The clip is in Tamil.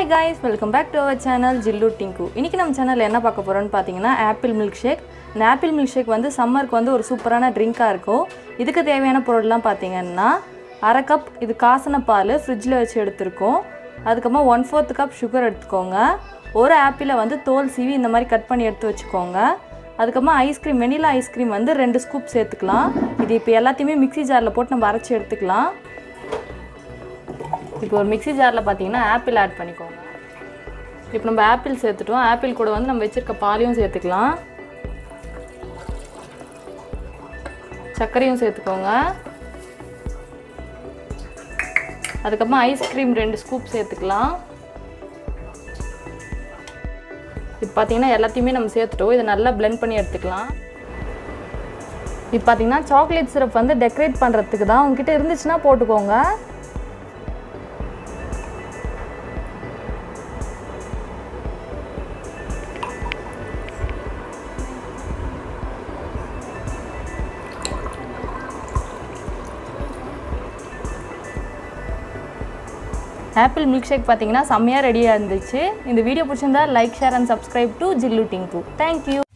hi guys welcome back to our channel Jillu Dingu இன்றைக்கி நம்ம சேனலில் என்ன பார்க்க போகிறோம்னு பார்த்தீங்கன்னா ஆப்பிள் மில்க் ஷேக் இந்த ஆப்பிள் மில்க் ஷேக் வந்து சம்மருக்கு வந்து ஒரு சூப்பரான ட்ரிங்காக இருக்கும் இதுக்கு தேவையான பொருள்லாம் பார்த்தீங்கன்னா அரை கப் இது காசின பால் ஃப்ரிட்ஜில் வச்சு எடுத்திருக்கோம் அதுக்கப்புறமா ஒன் ஃபோர்த் கப் சுகர் எடுத்துக்கோங்க ஒரு ஆப்பிளை வந்து தோல் சீவி இந்த மாதிரி கட் பண்ணி எடுத்து வச்சுக்கோங்க அதுக்கப்புறமா ஐஸ்கிரீம் வெனிலா ஐஸ்கிரீம் வந்து ரெண்டு ஸ்கூப் சேர்த்துக்கலாம் இது இப்போ எல்லாத்தையுமே மிக்ஸி ஜாரில் போட்டு நம்ம அரைச்சி எடுத்துக்கலாம் இப்போ ஒரு மிக்ஸி ஜாரில் பார்த்தீங்கன்னா ஆப்பிள் ஆட் பண்ணிக்கோங்க இப்போ நம்ம ஆப்பிள் சேர்த்துட்டோம் ஆப்பிள் கூட வந்து நம்ம வச்சுருக்க பாலையும் சேர்த்துக்கலாம் சர்க்கரையும் சேர்த்துக்கோங்க அதுக்கப்புறமா ஐஸ்கிரீம் ரெண்டு ஸ்கூப் சேர்த்துக்கலாம் இப்போ பார்த்தீங்கன்னா எல்லாத்தையுமே நம்ம சேர்த்துட்டோம் இதை நல்லா blend பண்ணி எடுத்துக்கலாம் இப்போ பார்த்தீங்கன்னா சாக்லேட் சிரப் வந்து டெக்கரேட் பண்ணுறதுக்கு தான் உங்ககிட்ட இருந்துச்சுன்னா போட்டுக்கோங்க ஆப்பிள் மில்க் ஷேக் பார்த்தீங்கன்னா செம்மையாக ரெடியாக இருந்துச்சு இந்த வீடியோ பிடிச்சிருந்தா like share and subscribe to Jillu Dingu thank you